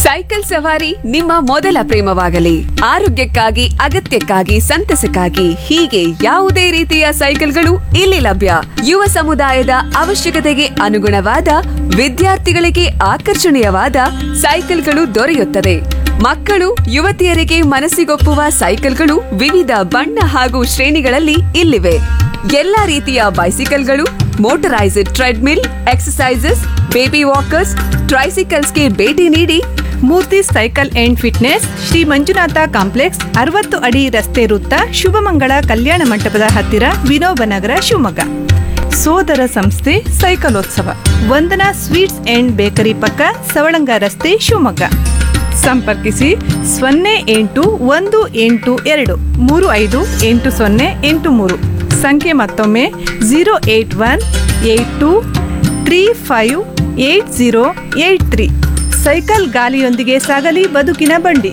cycle ಸವಾರಿ ನಿಮ್ಮ ಮೊದಲ ಪ್ರೇಮವಾಗಲಿ ಆರೋಗ್ಯಕ್ಕಾಗಿ ಅಗತ್ಯಕ್ಕಾಗಿ ಸಂತಸಕ್ಕಾಗಿ ಹೀಗೆ ಯಾವುದೇ ರೀತಿಯ ಸೈಕಲ್ಗಳು ಇಲ್ಲಿ ಲಭ್ಯ ಯುವ ಸಮುದಾಯದ ಅವಶ್ಯಕತೆಗೆ ಅನುಗುಣವಾದ ವಿದ್ಯಾರ್ಥಿಗಳಿಗೆ ಆಕರ್ಷಣೀಯವಾದ ಸೈಕಲ್ಗಳು ದೊರೆಯುತ್ತದೆ ಮಕ್ಕಳು ಯುವತಿಯರಿಗೆ ಮನಸ್ಸಿಗೊಪ್ಪುವ ಸೈಕಲ್ಗಳು ವಿವಿಧ ಬಣ್ಣ ಹಾಗೂ ಶ್ರೇಣಿಗಳಲ್ಲಿ ಇಲ್ಲಿವೆ ಎಲ್ಲಾ ರೀತಿಯ ಬೈಸಿಕಲ್ಗಳು motorised treadmill exercises baby walkers ಟ್ರೈಸಿಕಲ್ಸ್ಗೆ ಭೇಟಿ ನೀಡಿ Murthy cycle and fitness Shri Manjunatha complex ಅರವತ್ತು ಅಡಿ ರಸ್ತೆ ವೃತ್ತ ಶುಭಮಂಗಳ ಕಲ್ಯಾಣ ಮಂಟಪದ ಹತ್ತಿರ ವಿನೋಬ ನಗರ ಶಿವಮೊಗ್ಗ ಸೋದರ ಸಂಸ್ಥೆ ಸೈಕಲೋತ್ಸವ ವಂದನಾ ಸ್ವೀಟ್ಸ್ ಅಂಡ್ ಬೇಕರಿ ಪಕ್ಕ ಸವಳಂಗ ರಸ್ತೆ ಶಿವಮೊಗ್ಗ ಸಂಪರ್ಕಿಸಿ ಸೊನ್ನೆ ಎಂಟು ಒಂದು ಎಂಟು ಎರಡು ಮೂರು ಐದು ಎಂಟು ಸೊನ್ನೆ ಎಂಟು ಮೂರು ಸಂಖ್ಯೆ ಮತ್ತೊಮ್ಮೆ zero eight one eight two three five eight zero eight three cycle ಗಾಲಿಯೊಂದಿಗೆ ಸಾಗಲಿ ಬದುಕಿನ ಬಂಡಿ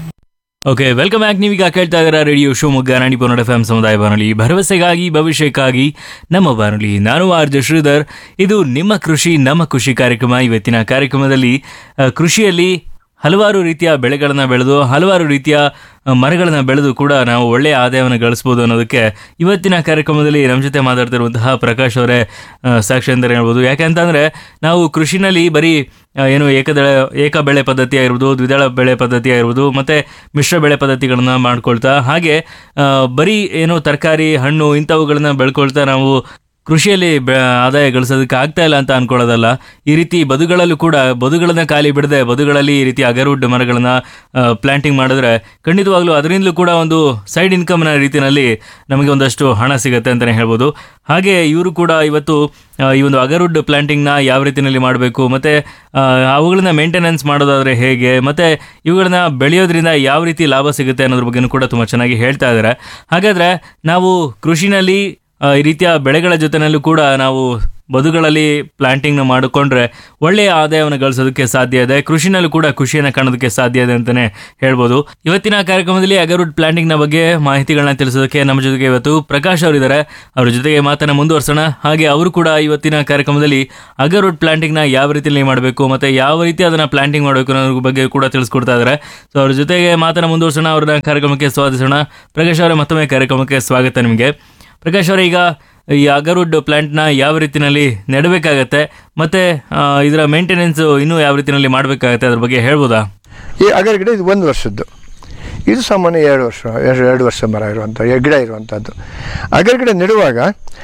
ಓಕೆ ವೆಲ್ಕಮ್ ಬ್ಯಾಕ್ ನೀವೀಗ ಕೇಳ್ತಾ ಇದ್ದೀರಾ ರೇಡಿಯೋ ಶಿವಮೊಗ್ಗ ನಾಡಿ ಪನ್ನಡ ಎಫ್ ಎಂ ಸಮುದಾಯ ಬಾನುಲಿ ಭರವಸೆಗಾಗಿ ಭವಿಷ್ಯಕ್ಕಾಗಿ ನಮ್ಮ ಬಾನುಲಿ ನಾನು ಆರ್ ಜೆ ಶ್ರೀಧರ್ ಇದು ನಿಮ್ಮ ಕೃಷಿ ನಮ್ಮ ಖುಷಿ ಕಾರ್ಯಕ್ರಮ ಇವತ್ತಿನ ಕಾರ್ಯಕ್ರಮದಲ್ಲಿ ಆ, ಕೃಷಿಯಲ್ಲಿ ಹಲವಾರು ರೀತಿಯ ಬೆಳೆಗಳನ್ನು ಬೆಳೆದು ಹಲವಾರು ರೀತಿಯ ಮರಗಳನ್ನು ಬೆಳೆದು ಕೂಡ ನಾವು ಒಳ್ಳೆಯ ಆದಾಯವನ್ನು ಗಳಿಸ್ಬೋದು ಅನ್ನೋದಕ್ಕೆ ಇವತ್ತಿನ ಕಾರ್ಯಕ್ರಮದಲ್ಲಿ ನಮ್ಮ ಜೊತೆ ಮಾತಾಡ್ತಿರುವಂತಹ ಪ್ರಕಾಶ್ ಅವರೇ ಆ, ಸಾಕ್ಷಿ ಅಂತಲೇ ಹೇಳ್ಬೋದು ಯಾಕೆಂತಂದರೆ ನಾವು ಕೃಷಿನಲ್ಲಿ ಬರೀ ಆ, ಏನು ಏಕದಳ ಏಕ ಬೆಳೆ ಪದ್ಧತಿ ಆಗಿರ್ಬೋದು ದ್ವಿದಳ ಬೆಳೆ ಪದ್ಧತಿ ಆಗಿರ್ಬೋದು ಮತ್ತು ಮಿಶ್ರ ಬೆಳೆ ಪದ್ಧತಿಗಳನ್ನ ಮಾಡ್ಕೊಳ್ತಾ ಹಾಗೆ ಆ, ಬರೀ ಏನು ತರಕಾರಿ ಹಣ್ಣು ಇಂಥವುಗಳನ್ನ ಬೆಳ್ಕೊಳ್ತಾ ನಾವು ಕೃಷಿಯಲ್ಲಿ ಬೆ ಆದಾಯ ಗಳಿಸೋದಕ್ಕೆ ಆಗ್ತಾ ಇಲ್ಲ ಅಂತ ಅನ್ಕೊಳ್ಳೋದಲ್ಲ ಈ ರೀತಿ ಬದುಗಳಲ್ಲೂ ಕೂಡ ಬದುಗಳನ್ನ ಖಾಲಿ ಬಿಡದೆ ಬದುಗಳಲ್ಲಿ ಈ ರೀತಿ ಅಗರ್ವುಡ್ ಮರಗಳನ್ನ ಪ್ಲಾಂಟಿಂಗ್ ಮಾಡಿದ್ರೆ ಖಂಡಿತವಾಗ್ಲೂ ಅದರಿಂದಲೂ ಕೂಡ ಒಂದು ಸೈಡ್ ಇನ್ಕಮ್ನ ರೀತಿಯಲ್ಲಿ ನಮಗೆ ಒಂದಷ್ಟು ಹಣ ಸಿಗುತ್ತೆ ಅಂತಲೇ ಹೇಳ್ಬೋದು ಹಾಗೆ ಇವರು ಕೂಡ ಇವತ್ತು ಆ, ಈ ಒಂದು ಅಗರ್ವುಡ್ ಪ್ಲಾಂಟಿಂಗ್ನ ಯಾವ ರೀತಿಯಲ್ಲಿ ಮಾಡಬೇಕು ಮತ್ತು ಅವುಗಳನ್ನ ಮೇಂಟೆನೆನ್ಸ್ ಮಾಡೋದಾದರೆ ಹೇಗೆ ಮತ್ತು ಇವುಗಳನ್ನ ಬೆಳೆಯೋದ್ರಿಂದ ಯಾವ ರೀತಿ ಲಾಭ ಸಿಗುತ್ತೆ ಅನ್ನೋದ್ರ ಬಗ್ಗೆನೂ ಕೂಡ ತುಂಬ ಚೆನ್ನಾಗಿ ಹೇಳ್ತಾ ಇದ್ದಾರೆ ಹಾಗಾದರೆ ನಾವು ಕೃಷಿನಲ್ಲಿ ಆ, ಈ ರೀತಿಯ ಬೆಳೆಗಳ ಜೊತೆನಲ್ಲೂ ಕೂಡ ನಾವು ಬದುಗಳಲ್ಲಿ ಪ್ಲಾಂಟಿಂಗ್ನ ಮಾಡಿಕೊಂಡ್ರೆ ಒಳ್ಳೆಯ ಆದಾಯವನ್ನು ಗಳಿಸೋದಕ್ಕೆ ಸಾಧ್ಯ ಇದೆ ಕೃಷಿನಲ್ಲೂ ಕೂಡ ಖುಷಿಯನ್ನು ಕಾಣೋದಕ್ಕೆ ಸಾಧ್ಯ ಇದೆ ಅಂತಲೇ ಹೇಳ್ಬೋದು ಇವತ್ತಿನ ಕಾರ್ಯಕ್ರಮದಲ್ಲಿ ಅಗರ್ವುಡ್ ಪ್ಲಾಂಟಿಂಗ್ನ ಬಗ್ಗೆ ಮಾಹಿತಿಗಳನ್ನ ತಿಳಿಸೋದಕ್ಕೆ ನಮ್ಮ ಜೊತೆಗೆ ಇವತ್ತು ಪ್ರಕಾಶ್ ಅವರಿದ್ದಾರೆ ಅವ್ರ ಜೊತೆಗೆ ಮಾತನ್ನ ಮುಂದುವರ್ಸೋಣ ಹಾಗೆ ಅವರು ಕೂಡ ಇವತ್ತಿನ ಕಾರ್ಯಕ್ರಮದಲ್ಲಿ ಅಗರ್ವುಡ್ ಪ್ಲಾಂಟಿಂಗ್ನ ಯಾವ ರೀತಿಯಲ್ಲಿ ಮಾಡಬೇಕು ಮತ್ತು ಯಾವ ರೀತಿ ಅದನ್ನು ಪ್ಲಾಂಟಿಂಗ್ ಮಾಡಬೇಕು ಅನ್ನೋದ್ರ ಬಗ್ಗೆ ಕೂಡ ತಿಳಿಸ್ಕೊಡ್ತಾ ಇದ್ದಾರೆ ಸೊ ಅವ್ರ ಜೊತೆಗೆ ಮಾತನ್ನ ಮುಂದುವರ್ಸೋಣ ಅವ್ರನ್ನ ಕಾರ್ಯಕ್ರಮಕ್ಕೆ ಸ್ವಾಗತಿಸೋಣ ಪ್ರಕಾಶ್ ಅವರೇ ಮತ್ತೊಮ್ಮೆ ಕಾರ್ಯಕ್ರಮಕ್ಕೆ ಸ್ವಾಗತ ನಿಮಗೆ ಪ್ರಕಾಶ್ ಅವರೇ ಈಗ ಈ ಅಗರ್ವುಡ್ ಪ್ಲಾಂಟ್ನ ಯಾವ ರೀತಿನಲ್ಲಿ ನೆಡಬೇಕಾಗತ್ತೆ ಮತ್ತೆ ಆ, ಇದರ ಮೇಂಟೆನೆನ್ಸ್ ಇನ್ನೂ ಯಾವ ರೀತಿನಲ್ಲಿ ಮಾಡಬೇಕಾಗತ್ತೆ ಅದ್ರ ಬಗ್ಗೆ ಹೇಳ್ಬೋದಾ ಈ ಅಗರ ಗಿಡ ಇದು ಒಂದು ವರ್ಷದ್ದು ಇದು ಸಾಮಾನ್ಯ ಎರಡು ವರ್ಷ ಎರಡು ಎರಡು ವರ್ಷ ಮರ ಇರುವಂಥ ಗಿಡ ಇರುವಂಥದ್ದು ಅಗರ ಗಿಡ ನೆಡುವಾಗ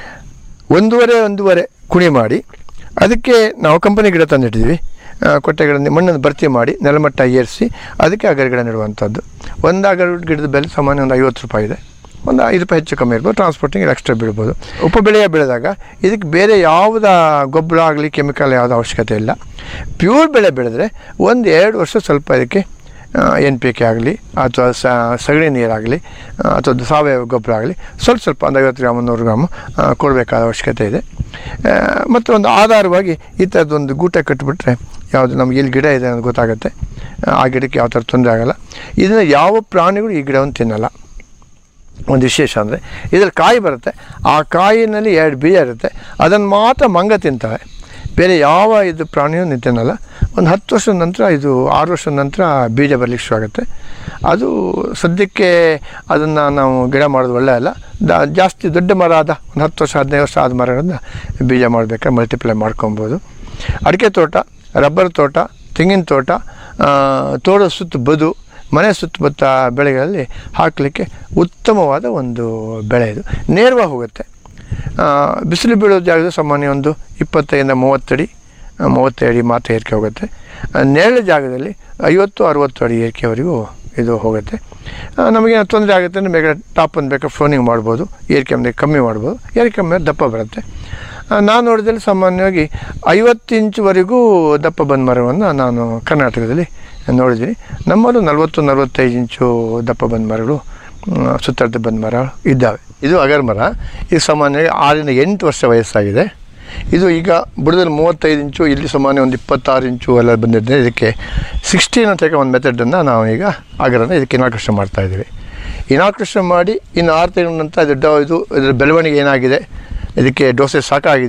ಒಂದೂವರೆ ಒಂದೂವರೆ ಕುಣಿ ಮಾಡಿ ಅದಕ್ಕೆ ನಾವು ಕಂಪನಿ ಗಿಡ ತಂದಿಟ್ಟಿದ್ವಿ ಆ, ಕೊಟ್ಟೆಗಳನ್ನು ಮಣ್ಣನ್ನು ಭರ್ತಿ ಮಾಡಿ ನೆಲಮಟ್ಟ ಏರಿಸಿ ಅದಕ್ಕೆ ಅಗರ ಗಿಡ ನೆಡುವಂಥದ್ದು ಒಂದು ಅಗರ ಗಿಡದ ಬೆಲೆ ಸಾಮಾನ್ಯ ಒಂದು ಐವತ್ತು ರೂಪಾಯಿ ಇದೆ ಒಂದು ಐದು ರೂಪಾಯಿ ಹೆಚ್ಚು ಕಮ್ಮಿ ಇರ್ಬೋದು ಟ್ರಾನ್ಸ್ಪೋರ್ಟಿಂಗ್ ಎಕ್ಸ್ಟ್ರಾ ಬೀಳ್ಬೋದು ಉಪ ಬೆಳೆಯ ಬೆಳೆದಾಗ ಇದಕ್ಕೆ ಬೇರೆ ಯಾವುದ ಗೊಬ್ಬರ ಆಗಲಿ ಕೆಮಿಕಲ್ ಯಾವುದೇ ಅವಶ್ಯಕತೆ ಇಲ್ಲ ಪ್ಯೂರ್ ಬೆಳೆ ಬೆಳೆದ್ರೆ ಒಂದು ಎರಡು ವರ್ಷ ಸ್ವಲ್ಪ ಇದಕ್ಕೆ ಎನ್ ಪಿ ಕೆ ಆಗಲಿ ಅಥವಾ ಸ ಸಗಣಿ ನೀರಾಗಲಿ ಅಥವಾ ಸಾವಯವ ಗೊಬ್ಬರ ಆಗಲಿ ಸ್ವಲ್ಪ ಸ್ವಲ್ಪ ಒಂದು ಐವತ್ತು ಗ್ರಾಮ್ ನೂರು ಗ್ರಾಮ್ ಆ, ಕೊಡಬೇಕಾದ ಅವಶ್ಯಕತೆ ಇದೆ ಆ, ಮತ್ತು ಒಂದು ಆಧಾರವಾಗಿ ಈ ಥರದ್ದೊಂದು ಗೂಟ ಕಟ್ಟಿಬಿಟ್ರೆ ಯಾವುದು ನಮ್ಗೆ ಎಲ್ಲಿ ಗಿಡ ಇದೆ ಅನ್ನೋದು ಗೊತ್ತಾಗುತ್ತೆ ಆ ಗಿಡಕ್ಕೆ ಯಾವ ಥರ ತೊಂದರೆ ಆಗಲ್ಲ ಇದನ್ನು ಯಾವ ಪ್ರಾಣಿಗಳು ಈ ಗಿಡವನ್ನು ತಿನ್ನಲ್ಲ ಒಂದು ವಿಶೇಷ ಅಂದರೆ ಇದರಲ್ಲಿ ಕಾಯಿ ಬರುತ್ತೆ ಆ ಕಾಯಿನಲ್ಲಿ ಎರಡು ಬೀಜ ಇರುತ್ತೆ ಅದನ್ನು ಮಾತ್ರ ಮಂಗ ತಿಂತವೆ ಬೇರೆ ಯಾವ ಇದು ಪ್ರಾಣಿಯೂ ನಿ- ತಿನ್ನಲ್ಲ ಒಂದು ಹತ್ತು ವರ್ಷದ ನಂತರ ಇದು ಆರು ವರ್ಷದ ನಂತರ ಬೀಜ ಬರಲಿಕ್ಕೆ ಶುರು ಆಗುತ್ತೆ ಅದು ಸದ್ಯಕ್ಕೆ ಅದನ್ನು ನಾವು ಗಿಡ ಮಾಡೋದು ಒಳ್ಳೆಯ ಅಲ್ಲ ದ ಜಾಸ್ತಿ ದೊಡ್ಡ ಮರ ಆದ ಒಂದು ಹತ್ತು ವರ್ಷ ಹದಿನೈದು ವರ್ಷ ಆದ ಮರಗಳನ್ನ ಬೀಜ ಮಾಡಬೇಕಾದ್ರೆ ಮಲ್ಟಿಪ್ಲೈ ಮಾಡ್ಕೊಬೋದು ಅಡಿಕೆ ತೋಟ ರಬ್ಬರ್ ತೋಟ ತೆಂಗಿನ ತೋಟ ಆ, ತೋಟದ ಸುತ್ತ ಬದು ಮನೆ ಸುತ್ತಮುತ್ತ ಬೆಳೆಗಳಲ್ಲಿ ಹಾಕಲಿಕ್ಕೆ ಉತ್ತಮವಾದ ಒಂದು ಬೆಳೆ ಇದು ನೇರವಾಗಿ ಹೋಗುತ್ತೆ ಆ, ಬಿಸಿಲು ಬೀಳೋ ಜಾಗದಲ್ಲಿ ಸಾಮಾನ್ಯ ಒಂದು ಇಪ್ಪತ್ತೈದಿಂದ ಮೂವತ್ತಡಿ ಆ, ಮೂವತ್ತೈದು ಅಡಿ ಮಾತ್ರ ಏರಿಕೆ ಹೋಗುತ್ತೆ ಆ, ನೆರಳು ಜಾಗದಲ್ಲಿ ಐವತ್ತು ಅರುವತ್ತು ಅಡಿ ಏರಿಕೆವರೆಗೂ ಇದು ಹೋಗುತ್ತೆ ಆ, ನಮಗೆ ತೊಂದರೆ ಆಗುತ್ತೆ ಅಂದರೆ ಬೇಗ ಟಾಪ್ ಒಂದು ಬೇಕಾದ್ರೆ ಫ್ಲೋನಿಂಗ್ ಮಾಡ್ಬೋದು ಏರಿಕೆ ಮೇಲೆ ಕಮ್ಮಿ ಮಾಡ್ಬೋದು ಏರಿಕೆ ಮೇಲೆ ದಪ್ಪ ಬರುತ್ತೆ ಆ, ನಾನು ನೋಡಿದಲ್ಲಿ ಸಾಮಾನ್ಯವಾಗಿ ಐವತ್ತು ಇಂಚುವರೆಗೂ ದಪ್ಪ ಬಂದ ಮರವನ್ನು ನಾನು ಕರ್ನಾಟಕದಲ್ಲಿ ನೋಡಿದ್ದೀನಿ ನಮ್ಮಲ್ಲೂ ನಲವತ್ತು ನಲವತ್ತೈದು ಇಂಚು ದಪ್ಪ ಬಂದ ಮರಗಳು ಮ್, ಸುತ್ತಳತೆ ಬಂದ ಮರ ಇದ್ದಾವೆ ಇದು ಅಗರ್ ಮರ ಇದು ಸಾಮಾನ್ಯವಾಗಿ ಆರರಿಂದ ಎಂಟು ವರ್ಷ ವಯಸ್ಸಾಗಿದೆ ಇದು ಈಗ ಬುಡದಲ್ಲಿ ಮೂವತ್ತೈದು ಇಂಚು ಇಲ್ಲಿ ಸಾಮಾನ್ಯ ಒಂದು ಇಪ್ಪತ್ತಾರು ಇಂಚು ಎಲ್ಲ ಬಂದಿದ್ದೆ ಇದಕ್ಕೆ ಸಿಕ್ಸ್ಟೀನ್ ಅಂತ ಒಂದು ಮೆಥಡನ್ನು ನಾವು ಈಗ ಅಗರನ್ನು ಇದಕ್ಕೆ ಇನಾಕೃಷ್ಣ ಮಾಡ್ತಾ ಇದ್ದೀವಿ ಇನಾಕೃಷ್ಣ ಮಾಡಿ ಇನ್ನು ಆರು ತಿಂಗಳ ನಂತರ ಇದು ಡ- ಇದು ಇದರ ಬೆಳವಣಿಗೆ ಏನಾಗಿದೆ ಇದಕ್ಕೆ ಡೋಸೇಜ್ ಸಾಕಾಗಿದೆಯಾ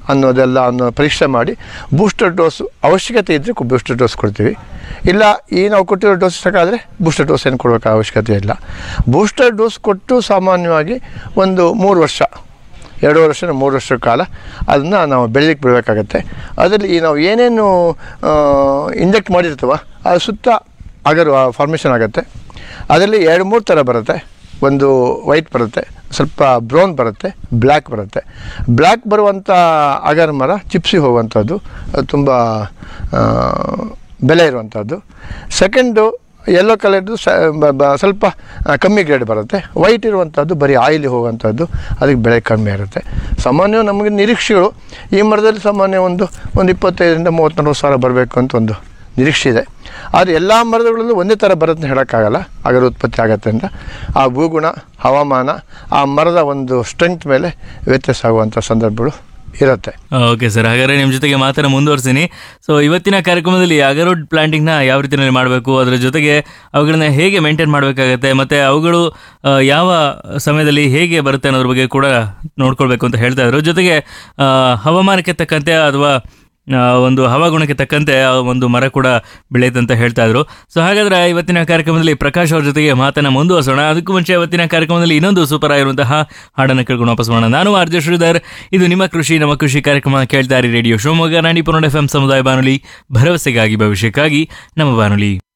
ಅನ್ನೋದೆಲ್ಲ ಅನ್ನೋ ಪರೀಕ್ಷೆ ಮಾಡಿ ಬೂಸ್ಟರ್ ಡೋಸ್ ಅವಶ್ಯಕತೆ ಇದ್ದರೆ ಬೂಸ್ಟರ್ ಡೋಸ್ ಕೊಡ್ತೀವಿ ಇಲ್ಲ ಈ ನಾವು ಕೊಟ್ಟಿರೋ ಡೋಸ್ ಸಾಕಾದರೆ ಬೂಸ್ಟರ್ ಡೋಸ್ ಏನು ಕೊಡೋಕೆ ಅವಶ್ಯಕತೆ ಇಲ್ಲ ಬೂಸ್ಟರ್ ಡೋಸ್ ಕೊಟ್ಟು ಸಾಮಾನ್ಯವಾಗಿ ಒಂದು ಮೂರು ವರ್ಷ ಎರಡು ವರ್ಷ ಮೂರು ವರ್ಷ ಕಾಲ ಅದನ್ನು ನಾವು ಬೆಳಲಿಕ್ಕೆ ಬಿಡಬೇಕಾಗತ್ತೆ ಅದರಲ್ಲಿ ಈ ನಾವು ಏನೇನು ಇಂಜೆಕ್ಟ್ ಮಾಡಿರ್ತೀವ ಅದು ಸುತ್ತ ಅಗರ್ ಫಾರ್ಮೇಷನ್ ಆಗುತ್ತೆ ಅದರಲ್ಲಿ ಎರಡು ಮೂರು ಥರ ಬರುತ್ತೆ ಒಂದು ವೈಟ್ ಬರುತ್ತೆ ಸ್ವಲ್ಪ ಬ್ರೌನ್ ಬರುತ್ತೆ ಬ್ಲ್ಯಾಕ್ ಬರುತ್ತೆ ಬ್ಲ್ಯಾಕ್ ಬರುವಂಥ ಅಗರ್ ಮರ ಚಿಪ್ಸಿ ಹೋಗುವಂಥದ್ದು ಅದು ತುಂಬ ಆ, ಬೆಲೆ ಇರುವಂಥದ್ದು ಸೆಕೆಂಡು ಯೆಲ್ಲೋ ಕಲರ್ದು ಸ ಬ- ಬ- ಸ್ವಲ್ಪ ಆ, ಕಮ್ಮಿ ಗ್ರೇಡ್ ಬರುತ್ತೆ ವೈಟ್ ಇರುವಂಥದ್ದು ಬರೀ ಆಯಿಲಿ ಹೋಗುವಂಥದ್ದು ಅದಕ್ಕೆ ಬೆಳೆ ಕಡಿಮೆ ಇರುತ್ತೆ ಸಾಮಾನ್ಯ ನಮಗೆ ನಿರೀಕ್ಷೆಗಳು ಈ ಮರದಲ್ಲಿ ಸಾಮಾನ್ಯ ಒಂದು ಒಂದು ಇಪ್ಪತ್ತೈದರಿಂದ ಮೂವತ್ತು ನಲ್ವತ್ತು ಸಾವಿರ ಬರಬೇಕು ಅಂತ ಒಂದು ನಿರೀಕ್ಷೆ ಇದೆ ಆದರೆ ಎಲ್ಲ ಮರಗಳಲ್ಲೂ ಒಂದೇ ಥರ ಬರುತ್ತೆ ಹೇಳೋಕ್ಕಾಗಲ್ಲ ಅಗರ ಉತ್ಪತ್ತಿ ಆಗತ್ತೆ ಅಂತ ಆ ಭೂಗುಣ ಹವಾಮಾನ ಆ ಮರದ ಒಂದು ಸ್ಟ್ರೆಂತ್ ಮೇಲೆ ವ್ಯತ್ಯಾಸ ಆಗುವಂಥ ಸಂದರ್ಭಗಳು ಇರುತ್ತೆ ಓಕೆ ಸರ್ ಹಾಗಾದ್ರೆ ನಿಮ್ಮ ಜೊತೆಗೆ ಮಾತನ್ನ ಮುಂದುವರಿಸ್ತೀನಿ ಸೊ ಇವತ್ತಿನ ಕಾರ್ಯಕ್ರಮದಲ್ಲಿ ಅಗರೋಡ್ ಪ್ಲಾಂಟಿಂಗ್ನ ಯಾವ ರೀತಿಯಲ್ಲಿ ಮಾಡಬೇಕು ಅದರ ಜೊತೆಗೆ ಅವುಗಳನ್ನ ಹೇಗೆ ಮೇಂಟೈನ್ ಮಾಡಬೇಕಾಗತ್ತೆ ಮತ್ತು ಅವುಗಳು ಆ, ಯಾವ ಸಮಯದಲ್ಲಿ ಹೇಗೆ ಬರುತ್ತೆ ಅನ್ನೋದ್ರ ಬಗ್ಗೆ ಕೂಡ ನೋಡ್ಕೊಳ್ಬೇಕು ಅಂತ ಹೇಳ್ತಾ ಇದ್ರು ಜೊತೆಗೆ ಆ, ಹವಾಮಾನಕ್ಕೆ ತಕ್ಕಂತೆ ಅಥವಾ ಆ, ಒಂದು ಹವಾಗುಣಕ್ಕೆ ತಕ್ಕಂತೆ ಆ ಒಂದು ಮರ ಕೂಡ ಬೆಳೆಯುತ್ತೆ ಅಂತ ಹೇಳ್ತಾ ಇದ್ರು ಸೊ ಹಾಗಾದ್ರೆ ಇವತ್ತಿನ ಕಾರ್ಯಕ್ರಮದಲ್ಲಿ ಪ್ರಕಾಶ್ ಅವ್ರ ಜೊತೆಗೆ ಮಾತನ್ನ ಮುಂದುವರಿಸೋಣ ಅದಕ್ಕೂ ಮುಂಚೆ ಇವತ್ತಿನ ಕಾರ್ಯಕ್ರಮದಲ್ಲಿ ಇನ್ನೊಂದು ಸೂಪರ್ ಆಗಿರುವಂತಹ ಹಾಡನ್ನು ಕೇಳ್ಕೊಂಡು ವಾಪಸ್ ಮಾಡೋಣ ನಾನು ಆರ್ಜೆ ಶ್ರೀಧರ್ ಇದು ನಿಮ್ಮ ಕೃಷಿ ನಮ್ಮ ಕೃಷಿ ಕಾರ್ಯಕ್ರಮ ಕೇಳ್ತಾ ಇರಿ ರೇಡಿಯೋ ಶಿವಮೊಗ್ಗ ನಾಡಿ ಪುನಃ ಎಫ್ ಎಂ ಸಮುದಾಯ ಬಾನುಲಿ ಭರವಸೆಗಾಗಿ ಭವಿಷ್ಯಕ್ಕಾಗಿ ನಮ್ಮ ಬಾನುಲಿ